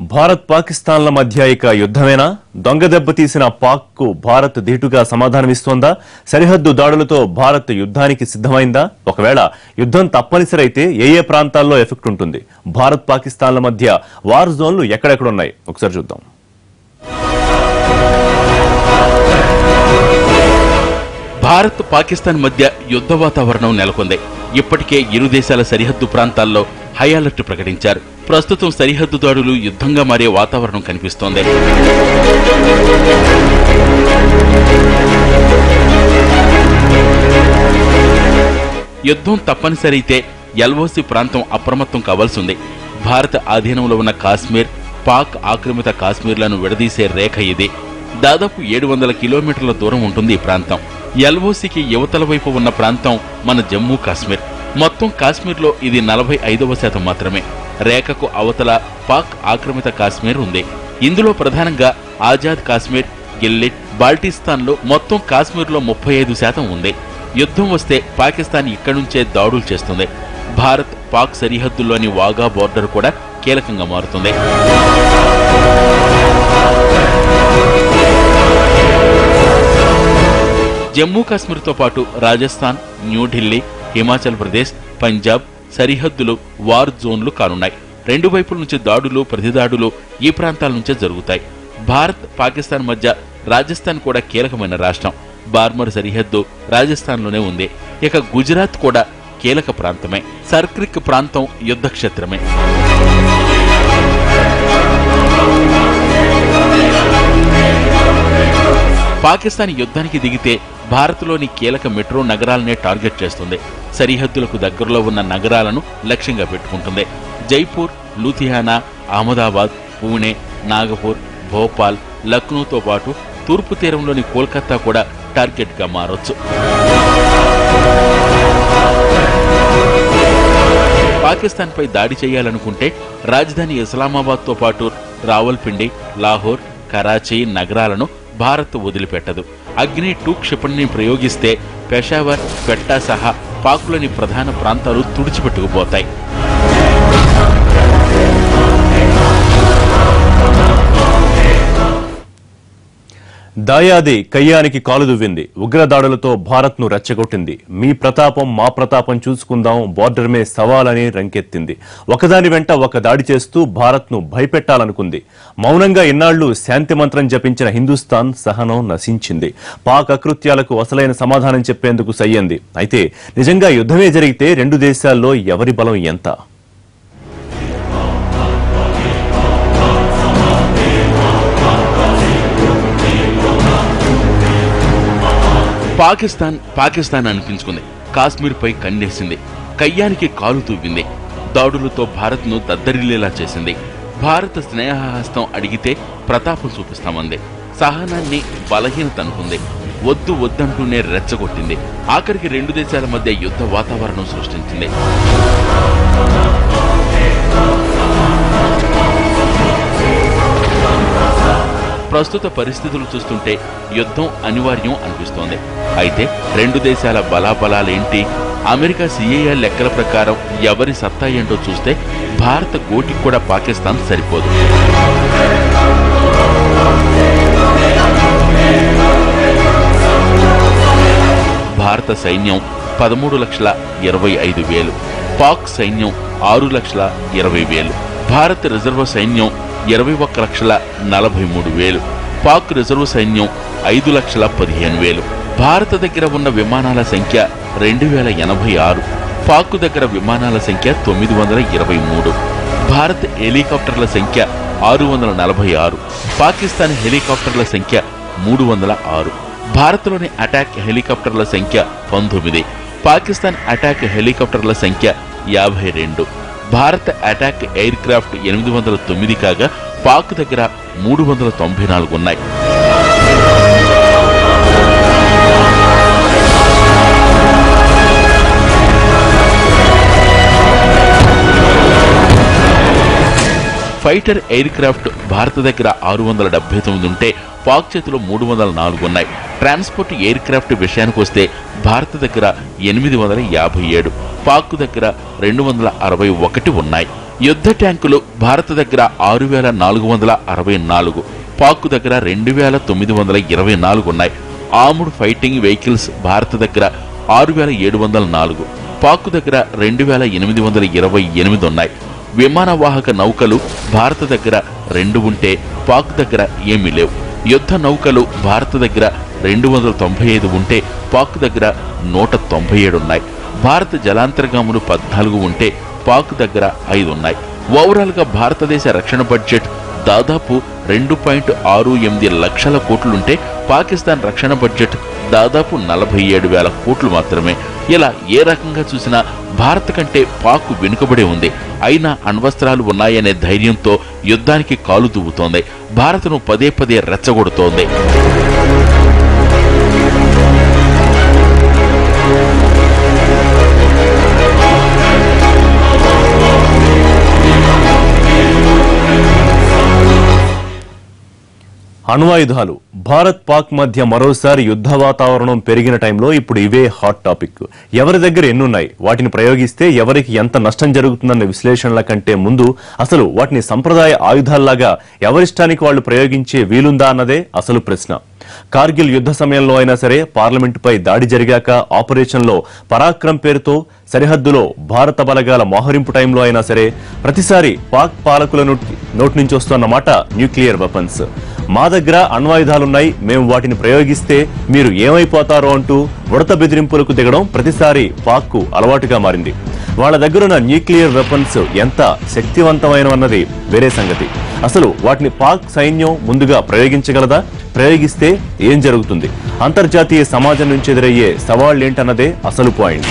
భారత్ పాకిస్తాన్ల మధ్య ఇక యుద్ధమేనా దొంగ దెబ్బతీసిన పాక్ కు భారత్ ధీటుగా సమాధానమిస్తోందా సరిహద్దు దాడులతో భారత్ యుద్ధానికి సిద్ధమైందా ఒకవేళ యుద్ధం తప్పనిసరి అయితే ఏ ఏ ప్రాంతాల్లో ఎఫెక్ట్ ఉంటుంది భారత్ పాకిస్తాన్ల మధ్య వార్ జోన్లు ఎక్కడెక్కడున్నాయి ఒకసారి చూద్దాం భారత్ పాకిస్తాన్ మధ్య యుద్ధ వాతావరణం నెలకొంది ఇప్పటికే ఇరు దేశాల సరిహద్దు ప్రాంతాల్లో హై అలర్ట్ ప్రకటించారు ప్రస్తుతం సరిహద్దు దాడులు యుద్ధంగా మారే వాతావరణం కనిపిస్తోంది యుద్ధం తప్పనిసరి అయితే ఎల్ఓసి ప్రాంతం అప్రమత్తం కావాల్సి ఉంది భారత ఆధీనంలో ఉన్న కాశ్మీర్ పాక్ ఆక్రమిత కాశ్మీర్లను విడదీసే రేఖ ఇది దాదాపు ఏడు వందల కిలోమీటర్ల దూరం ఉంటుంది ఈ ప్రాంతం ఎల్ఓసికి యువతల వైపు ఉన్న ప్రాంతం మన జమ్మూ కాశ్మీర్ మొత్తం కాశ్మీర్లో ఇది నలభై ఐదవ శాతం మాత్రమే రేఖకు అవతల పాక్ ఆక్రమిత కాశ్మీర్ ఉంది ఇందులో ప్రధానంగా ఆజాద్ కాశ్మీర్ గిల్లిట్ బాల్టిస్తాన్లో మొత్తం కాశ్మీర్లో ముప్పై ఐదు శాతం ఉంది యుద్ధం వస్తే పాకిస్తాన్ ఇక్కడి నుంచే దాడులు చేస్తుంది భారత్ పాక్ సరిహద్దుల్లోని వాగా బోర్డర్ కూడా కీలకంగా మారుతుంది జమ్మూ కాశ్మీర్తో పాటు రాజస్థాన్ న్యూఢిల్లీ హిమాచల్ ప్రదేశ్ పంజాబ్ సరిహద్దులు వార్ జోన్లు కానున్నాయి రెండు వైపుల నుంచి దాడులు ప్రతిదాడులు ఈ ప్రాంతాల నుంచే జరుగుతాయి భారత్ పాకిస్తాన్ మధ్య రాజస్థాన్ కూడా కీలకమైన రాష్ట్రం బార్మర్ సరిహద్దు రాజస్థాన్లోనే ఉంది ఇక గుజరాత్ కూడా కీలక ప్రాంతమే సర్క్రిక్ ప్రాంతం యుద్ధక్షేత్రమే పాకిస్తాన్ యుద్ధానికి దిగితే భారత్లోని కీలక మెట్రో నగరాలనే టార్గెట్ చేస్తుంది సరిహద్దులకు దగ్గరలో ఉన్న నగరాలను లక్ష్యంగా పెట్టుకుంటుంది జైపూర్ లూధియానా అహ్మదాబాద్ పూణే నాగపూర్ భోపాల్ లక్నోతో పాటు తూర్పు తీరంలోని కోల్కతా కూడా టార్గెట్గా మారొచ్చు పాకిస్తాన్పై దాడి చేయాలనుకుంటే రాజధాని ఇస్లామాబాద్తో పాటు రావల్పిండి లాహోర్ కరాచీ నగరాలను భారత్ వదిలిపెట్టదు అగ్ని టూ క్షిపణిని ప్రయోగిస్తే పెషావర్ క్వెట్టా సహా పాకులోని ప్రధాన ప్రాంతాలు తుడిచిపెట్టుకుపోతాయి దాయాది కయ్యానికి కాలు దువ్వింది ఉగ్రదాడులతో భారత్ ను రెచ్చగొట్టింది మీ ప్రతాపం మా ప్రతాపం చూసుకుందాం బోర్డర్ మే సవాలని రంకెత్తింది ఒకదాని వెంట ఒక దాడి చేస్తూ భారత్ ను భయపెట్టాలనుకుంది మౌనంగా ఇన్నాళ్లు శాంతి మంత్రం జపించిన హిందుస్థాన్ సహనం నశించింది పాక్ అకృత్యాలకు అసలైన సమాధానం చెప్పేందుకు సయ్యంది అయితే నిజంగా యుద్ధమే జరిగితే రెండు దేశాల్లో ఎవరి బలం ఎంత పాకిస్తాన్ పాకిస్తాన్ అనిపించుకుంది కాశ్మీర్ పై కన్నేసింది కయ్యానికి కాలు తూవింది దాడులతో భారత్ ను దద్దరిల్లేలా చేసింది భారత స్నేహహస్తం అడిగితే ప్రతాపం చూపిస్తామంది సహనాన్ని బలహీనత అనుకుంది వద్దు వద్దంటూనే రెచ్చగొట్టింది ఆఖరికి రెండు దేశాల మధ్య యుద్ధ వాతావరణం సృష్టించింది ప్రస్తుత పరిస్థితులు చూస్తుంటే యుద్ధం అనివార్యం అనిపిస్తోంది అయితే రెండు దేశాల బలాబలాలేంటి అమెరికా సిఐఏ లెక్కల ప్రకారం ఎవరి సత్తా ఏంటో చూస్తే భారత గోటికి కూడా పాకిస్తాన్ సరిపోదు భారత సైన్యం పదమూడు లక్షల ఇరవై ఐదు వేలు పాక్ సైన్యం ఆరు లక్షల ఇరవై వేలు భారత రిజర్వ్ సైన్యం ఇరవై ఒక్క లక్షల నలభై మూడు వేలు పాక్ రిజర్వ్ సైన్యం ఐదు లక్షల పదిహేను వేలు భారత దగ్గర ఉన్న విమానాల సంఖ్య రెండు వేల ఎనభై ఆరు పాక్ దగ్గర విమానాల సంఖ్య తొమ్మిది వందల ఇరవై మూడు భారత్ హెలికాప్టర్ల సంఖ్య ఆరు వందల నలభై ఆరు పాకిస్తాన్ హెలికాప్టర్ల సంఖ్య మూడు వందల ఆరు భారత్లోని అటాక్ హెలికాప్టర్ల సంఖ్య పంతొమ్మిది పాకిస్తాన్ అటాక్ హెలికాప్టర్ల సంఖ్య యాభై రెండు భారత అటాక్ ఎయిర్ క్రాఫ్ట్ ఎనిమిది వందల తొమ్మిది కాగా పాక్ దగ్గర మూడు వందల తొంభై నాలుగు ఉన్నాయి ఫైటర్ ఎయిర్ క్రాఫ్ట్ భారత దగ్గర ఆరు వందల డెబ్బై తొమ్మిది ఉంటే పాక్ చేతిలో మూడు వందల నాలుగు ఉన్నాయి ట్రాన్స్పోర్ట్ ఎయిర్ క్రాఫ్ట్ విషయానికి వస్తే భారత దగ్గర ఎనిమిది వందల యాభై ఏడు పాక్ దగ్గర రెండు వందల అరవై ఒకటి ఉన్నాయి యుద్ధ ట్యాంకులు భారత దగ్గర ఆరు వేల నాలుగు వందల అరవై నాలుగు పాక్ దగ్గర రెండు వేల తొమ్మిది వందల ఇరవై నాలుగు ఉన్నాయి ఆర్మ్డ్ ఫైటింగ్ వెహికల్స్ భారత దగ్గర ఆరు వేల ఏడు వందల నాలుగు పాక్ దగ్గర రెండు వేల ఎనిమిది వందల ఇరవై ఎనిమిది ఉన్నాయి విమాన వాహక నౌకలు భారత దగ్గర రెండు ఉంటే పాక్ దగ్గర ఏమీ లేవు యుద్ధ నౌకలు భారత దగ్గర రెండు వందల తొంభై ఐదు ఉంటే పాక్ దగ్గర నూట తొంభై ఏడు ఉన్నాయి భారత జలాంతర్గాములు పద్నాలుగు ఉంటే పాక్ దగ్గర ఐదు ఉన్నాయి ఓవరాల్ గా భారతదేశ రక్షణ బడ్జెట్ దాదాపు రెండు పాయింట్ ఆరు ఎనిమిది లక్షల కోట్లుంటే పాకిస్తాన్ రక్షణ బడ్జెట్ దాదాపు నలభై ఏడు వేల కోట్లు మాత్రమే ఇలా ఏ రకంగా చూసినా భారత్ కంటే పాక్ వెనుకబడి ఉంది అయినా అణ్వస్త్రాలు ఉన్నాయనే ధైర్యంతో యుద్ధానికి కాలు దువ్వుతోంది భారత్ను పదే పదే రెచ్చగొడుతోంది అణ్వాయుధాలు భారత్ పాక్ మధ్య మరోసారి యుద్ధ వాతావరణం పెరిగిన టైంలో ఇప్పుడు ఇవే హాట్ టాపిక్ ఎవరి దగ్గర ఎన్నున్నాయి వాటిని ప్రయోగిస్తే ఎవరికి ఎంత నష్టం జరుగుతుందన్న విశ్లేషణల కంటే ముందు అసలు వాటిని సంప్రదాయ ఆయుధాల్లాగా ఎవరిష్టానికి వాళ్ళు ప్రయోగించే వీలుందా అన్నదే అసలు ప్రశ్న కార్గిల్ యుద్ధ సమయంలో అయినా సరే పార్లమెంటుపై దాడి జరిగాక ఆపరేషన్లో పరాక్రమ్ పేరుతో సరిహద్దులో భారత బలగాల మోహరింపు టైంలో అయినా సరే ప్రతిసారి పాక్ పాలకుల నోటి నోటి నుంచి వస్తున్న మాట న్యూక్లియర్ వెపన్స్ మా దగ్గర అణ్వాయుధాలున్నాయి మేము వాటిని ప్రయోగిస్తే మీరు ఏమైపోతారో అంటూ ఉడత బెదిరింపులకు దిగడం ప్రతిసారి పాక్కు అలవాటుగా మారింది వాళ్ళ దగ్గరున్న న్యూక్లియర్ వెపన్స్ ఎంత శక్తివంతమైనవన్నది వేరే సంగతి అసలు వాటిని పాక్ సైన్యం ముందుగా ప్రయోగించగలదా ప్రయోగిస్తే ఏం జరుగుతుంది అంతర్జాతీయ సమాజం నుంచి ఎదురయ్యే సవాళ్లేంటన్నదే అసలు పాయింట్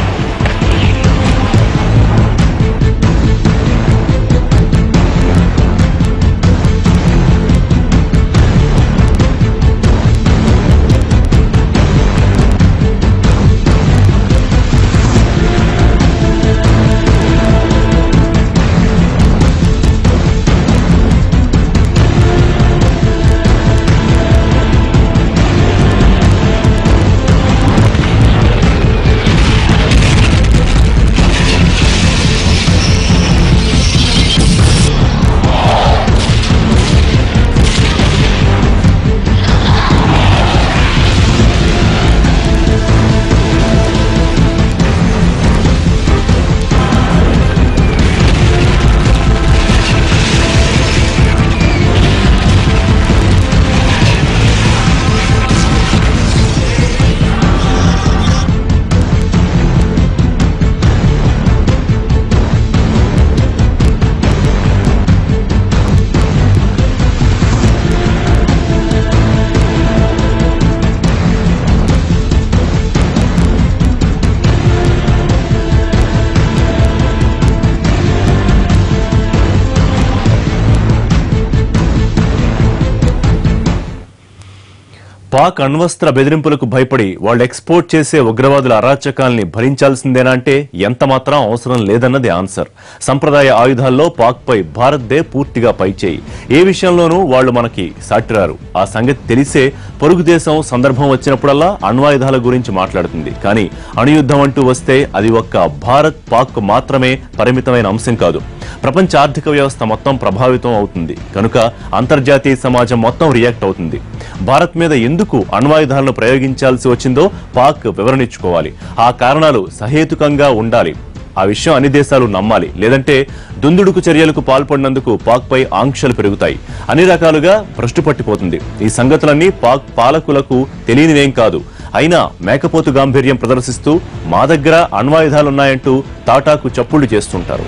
పాక్ అణ్వస్త్ర బెదిరింపులకు భయపడి వాళ్ళు ఎక్స్పోర్ట్ చేసే ఉగ్రవాదుల అరాచకాల్ని భరించాల్సిందేనా అంటే ఎంత మాత్రం అవసరం లేదన్నది ఆన్సర్ సంప్రదాయ ఆయుధాల్లో పాక్ పై భారత్దే పూర్తిగా పైచేయి ఏ విషయంలోనూ వాళ్ళు మనకి సాటిరారు ఆ సంగతి తెలిసే పొరుగు దేశం సందర్భం వచ్చినప్పుడల్లా అణ్వాయుధాల గురించి మాట్లాడుతుంది కానీ అణుయుద్ధం అంటూ వస్తే అది ఒక్క భారత్ పాక్ మాత్రమే పరిమితమైన అంశం కాదు ప్రపంచ ఆర్థిక వ్యవస్థ మొత్తం ప్రభావితం అవుతుంది కనుక అంతర్జాతీయ సమాజం మొత్తం రియాక్ట్ అవుతుంది భారత్ మీద ఎందుకు అణ్వాయుధాలను ప్రయోగించాల్సి వచ్చిందో పాక్ వివరణించుకోవాలి ఆ కారణాలు సహేతుకంగా ఉండాలి ఆ విషయం అన్ని దేశాలు నమ్మాలి లేదంటే దుందుడుకు చర్యలకు పాల్పడినందుకు పాక్ పై ఆంక్షలు పెరుగుతాయి అన్ని రకాలుగా భ్రష్టు పట్టిపోతుంది ఈ సంగతులన్నీ పాక్ పాలకులకు తెలియనివేం కాదు అయినా మేకపోతు గాంభీర్యం ప్రదర్శిస్తూ మా దగ్గర అణ్వాయుధాలున్నాయంటూ తాటాకు చప్పుళ్లు చేస్తుంటారు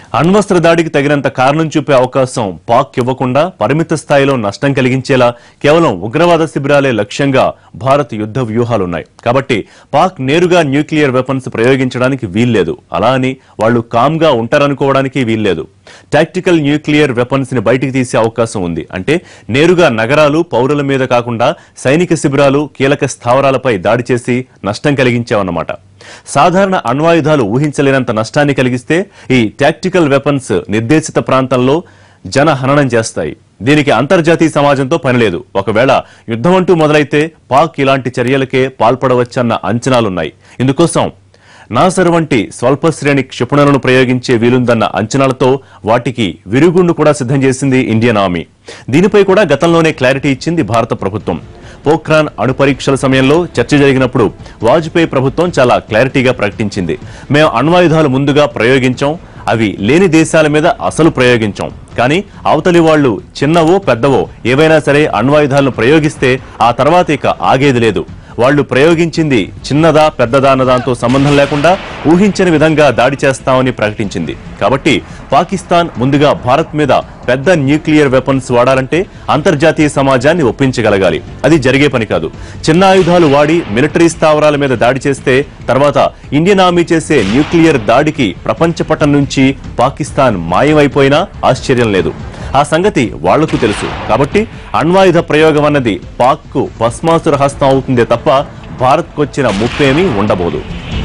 అణ్వస్త్ర దాడికి తగినంత కారణం చూపే అవకాశం పాక్ ఇవ్వకుండా పరిమిత స్థాయిలో నష్టం కలిగించేలా కేవలం ఉగ్రవాద శిబిరాలే లక్ష్యంగా భారత్ యుద్ధ వ్యూహాలున్నాయి కాబట్టి పాక్ నేరుగా న్యూక్లియర్ వెపన్స్ ప్రయోగించడానికి వీల్లేదు అలా అని వాళ్ళు కామ్గా ఉంటారనుకోవడానికి వీల్లేదు టాక్టికల్ న్యూక్లియర్ వెపన్స్ ని బయటికి తీసే అవకాశం ఉంది అంటే నేరుగా నగరాలు పౌరుల మీద కాకుండా సైనిక శిబిరాలు కీలక స్థావరాలపై దాడి చేసి నష్టం కలిగించామన్నమాట సాధారణ అణ్వాయుధాలు ఊహించలేనంత నష్టాన్ని కలిగిస్తే ఈ టాక్టికల్ వెపన్స్ నిర్దేశిత ప్రాంతంలో జనహననం చేస్తాయి దీనికి అంతర్జాతీయ సమాజంతో పనిలేదు ఒకవేళ యుద్ధం అంటూ మొదలైతే పాక్ ఇలాంటి చర్యలకే పాల్పడవచ్చన్న అంచనాలున్నాయి ఇందుకోసం నాసర్ వంటి స్వల్ప శ్రేణి క్షిపణులను ప్రయోగించే వీలుందన్న అంచనాలతో వాటికి విరుగుండు కూడా సిద్ధం చేసింది ఇండియన్ ఆర్మీ దీనిపై కూడా గతంలోనే క్లారిటీ ఇచ్చింది భారత ప్రభుత్వం పోఖ్రాన్ అణు పరీక్షల సమయంలో చర్చ జరిగినప్పుడు వాజ్పేయి ప్రభుత్వం చాలా క్లారిటీగా ప్రకటించింది మేము అణ్వాయుధాలు ముందుగా ప్రయోగించాం అవి లేని దేశాల మీద అసలు ప్రయోగించాం కానీ అవతలి వాళ్ళు చిన్నవో పెద్దవో ఏవైనా సరే అణ్వాయుధాలను ప్రయోగిస్తే ఆ తర్వాత ఇక ఆగేది లేదు వాళ్ళు ప్రయోగించింది చిన్నదా పెద్దదా అన్న దాంతో సంబంధం లేకుండా ఊహించని విధంగా దాడి చేస్తామని ప్రకటించింది కాబట్టి పాకిస్తాన్ ముందుగా భారత్ మీద పెద్ద న్యూక్లియర్ వెపన్స్ వాడాలంటే అంతర్జాతీయ సమాజాన్ని ఒప్పించగలగాలి అది జరిగే పని కాదు చిన్న ఆయుధాలు వాడి మిలిటరీ స్థావరాల మీద దాడి చేస్తే తర్వాత ఇండియన్ ఆర్మీ చేసే న్యూక్లియర్ దాడికి ప్రపంచ పటం నుంచి పాకిస్తాన్ మాయమైపోయినా ఆశ్చర్యం లేదు ఆ సంగతి వాళ్లకు తెలుసు కాబట్టి అణ్వాయుధ ప్రయోగం అన్నది పాక్కు భస్మాసుర హస్తం అవుతుందే తప్ప భారత్కొచ్చిన ముప్పేమీ ఉండబోదు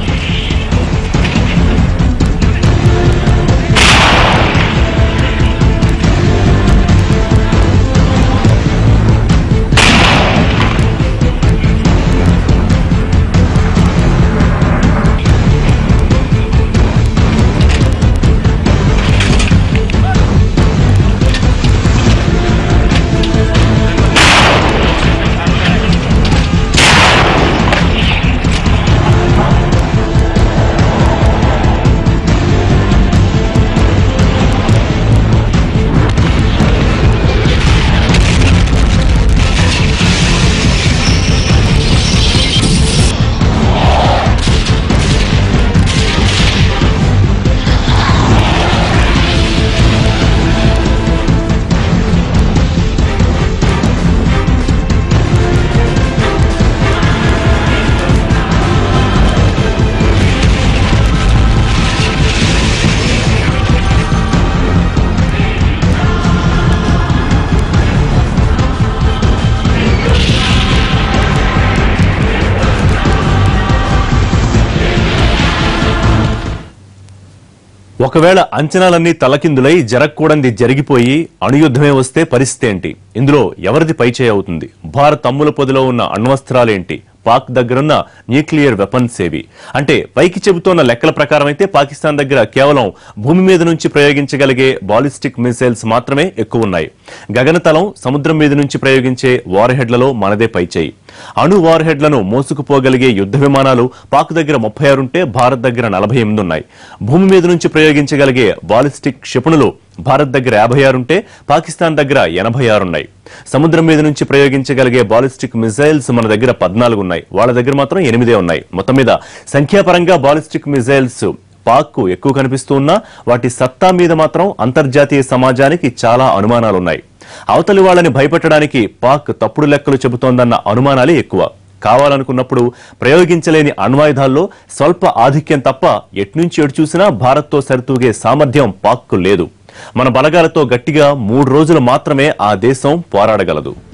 ఒకవేళ అంచనాలన్నీ తలకిందులై జరగకూడంది జరిగిపోయి అణుయుద్ధమే వస్తే పరిస్థితి ఏంటి ఇందులో ఎవరిది పైచేయి అవుతుంది భారత్ అమ్ముల పొదిలో ఉన్న అణ్వస్త్రాలేంటి పాక్ దగ్గరున్న న్యూక్లియర్ వెపన్స్ ఏవి అంటే పైకి చెబుతోన్న లెక్కల ప్రకారం అయితే పాకిస్తాన్ దగ్గర కేవలం భూమి మీద నుంచి ప్రయోగించగలిగే బాలిస్టిక్ మిసైల్స్ మాత్రమే ఎక్కువ ఉన్నాయి గగనతలం సముద్రం మీద నుంచి ప్రయోగించే వార్ హెడ్లలో మనదే పైచేయి అణు వార్ హెడ్లను మోసుకుపోగలిగే యుద్ధ విమానాలు పాక్ దగ్గర ముప్పై ఆరుంటే భారత్ దగ్గర నలభై ఎనిమిది ఉన్నాయి భూమి మీద నుంచి ప్రయోగించగలిగే బాలిస్టిక్ క్షిపణులు భారత్ దగ్గర యాభై ఆరుంటే పాకిస్తాన్ దగ్గర ఎనభై ఆరున్నాయి సముద్రం మీద నుంచి ప్రయోగించగలిగే బాలిస్టిక్ మిసైల్స్ మన దగ్గర పద్నాలుగు ఉన్నాయి వాళ్ళ దగ్గర మాత్రం ఎనిమిదే ఉన్నాయి మొత్తం మీద సంఖ్యాపరంగా బాలిస్టిక్ మిసైల్స్ పాక్ ఎక్కువ కనిపిస్తూ ఉన్నా వాటి సత్తా మీద మాత్రం అంతర్జాతీయ సమాజానికి చాలా అనుమానాలున్నాయి అవతలి వాళ్ళని భయపెట్టడానికి పాక్ తప్పుడు లెక్కలు చెబుతోందన్న అనుమానాలే ఎక్కువ కావాలనుకున్నప్పుడు ప్రయోగించలేని అణ్వాయుధాల్లో స్వల్ప ఆధిక్యం తప్ప ఎట్నుంచి ఎటు చూసినా భారత్తో సరితూగే సామర్థ్యం పాక్కు లేదు మన బలగాలతో గట్టిగా మూడు రోజులు మాత్రమే ఆ దేశం పోరాడగలదు